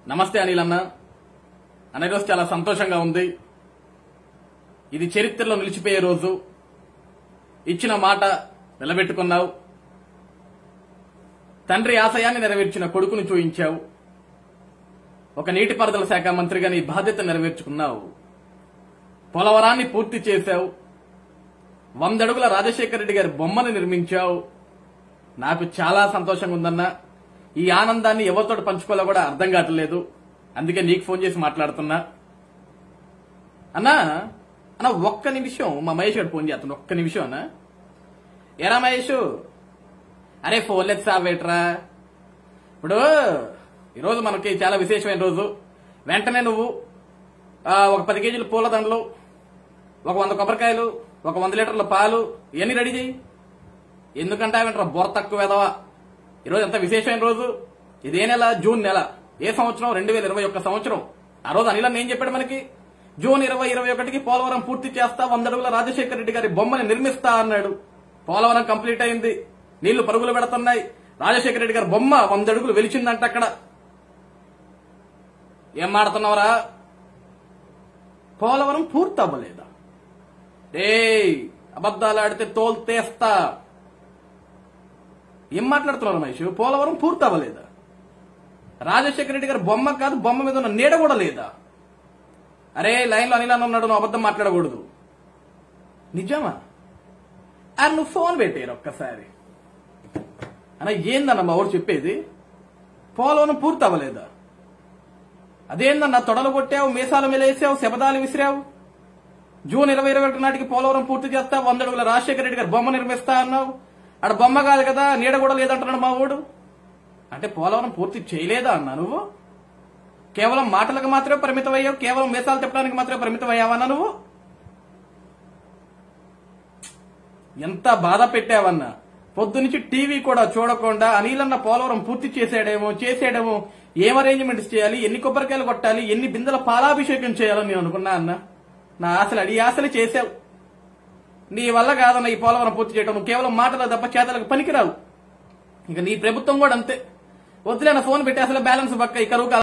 నమస్తే అనిల్ అన్న అన్న ఈరోజు చాలా సంతోషంగా ఉంది ఇది చరిత్రలో నిలిచిపోయే రోజు ఇచ్చిన మాట నిలబెట్టుకున్నావు తండ్రి ఆశయాన్ని నెరవేర్చిన కొడుకును చూయించావు ఒక నీటిపారుదల శాఖ మంత్రిగా నీ బాధ్యత నెరవేర్చుకున్నావు పోలవరాన్ని పూర్తి చేశావు వందడుగుల రాజశేఖర రెడ్డి గారి బొమ్మను నిర్మించావు నాకు చాలా సంతోషంగా ఉందన్నా ఈ ఆనందాన్ని ఎవరితో పంచుకోవాలో కూడా అర్థం కావట్లేదు అందుకే నీకు ఫోన్ చేసి మాట్లాడుతున్నా అన్నా అన్న ఒక్క నిమిషం మా మహేష్ గారు ఫోన్ చేస్తాను ఒక్క నిమిషం అన్న ఎరా మహేష్ అరే ఫోన్ లేదు సావేట్రా ఇప్పుడు ఈరోజు మనకి చాలా విశేషమైన రోజు వెంటనే నువ్వు ఆ, ఒక పది కేజీలు పూల దండలు ఒక వంద కొబ్బరికాయలు ఒక వంద లీటర్ల పాలు ఇవన్నీ రెడీ చేయి ఎందుకంటే వెంటరా బొర తక్కువ వెదవా ఈరోజు ఎంత విశేషమైన రోజు ఇదే నెల జూన్ నెల ఏ సంవత్సరం రెండు వేల ఇరవై ఒక్క సంవత్సరం ఆ రోజు అనిల్ ఏం చెప్పాడు మనకి జూన్ ఇరవై ఇరవై ఒకటికి పోలవరం పూర్తి చేస్తా వంద అడుగుల రాజశేఖర రెడ్డి గారి బొమ్మని నిర్మిస్తా అన్నాడు పోలవరం కంప్లీట్ అయింది నీళ్లు పరుగులు పెడుతున్నాయి రాజశేఖర రెడ్డి గారి బొమ్మ వంద అడుగులు వెలిచిందంట అక్కడ ఏం మాడుతున్నావురా పోలవరం పూర్తి అవ్వలేదా ఏయ్ అబద్దాలు ఆడితే తోలు తీస్తా ఏం మాట్లాడుతున్నారు మహేష్ పోలవరం పూర్తి అవ్వలేదా రాజశేఖర రెడ్డి గారి బొమ్మ కాదు బొమ్మ మీద ఉన్న నీడ కూడా లేదా అరే లైన్లో అనిల్ అన్న ఉన్నాడు నువ్వు అబద్ధం మాట్లాడకూడదు నిజమా అరే నువ్వు ఫోన్ పెట్టారు ఒక్కసారి అన్న ఏందన్న మా ఊరు చెప్పేది పోలవరం పూర్తి అవ్వలేదా అదేందన్న తొడలు కొట్టావు మీసాలు మెలేసావు శబదాలు విసిరావు జూన్ ఇరవై ఇరవై ఒకటి నాటికి పోలవరం పూర్తి చేస్తా వంద అడుగుల రాజశేఖర రెడ్డి గారు బొమ్మ నిర్మిస్తా అన్నావు ఆడ బొమ్మ కాదు కదా నీడ కూడా లేదంటున్నాడు మా ఊడు అంటే పోలవరం పూర్తి చేయలేదా అన్నా నువ్వు కేవలం మాటలకు మాత్రమే పరిమితం అయ్యావు కేవలం మీసాలు తిప్పడానికి మాత్రమే పరిమితం అయ్యావన్నా నువ్వు ఎంత బాధ పెట్టావన్నా పొద్దునుంచి టీవీ కూడా చూడకుండా అనిలన్న పోలవరం పూర్తి చేసాడేమో చేసాడేమో ఏం అరేంజ్మెంట్స్ చేయాలి ఎన్ని కొబ్బరికాయలు కొట్టాలి ఎన్ని బిందెల పాలాభిషేకం చేయాలని నేను అనుకున్నా అన్న నా ఆశలు అడి ఆశలు చేసావు నీ వల్ల కాదన్న ఈ పోలవరం పూర్తి చేయడం నువ్వు కేవలం మాటలు తప్ప చేతలకు పనికిరావు ఇక నీ ప్రభుత్వం కూడా అంతే వద్దులేన ఫోన్ పెట్టి అసలు బ్యాలెన్స్ పక్క ఈ కరువు కాలం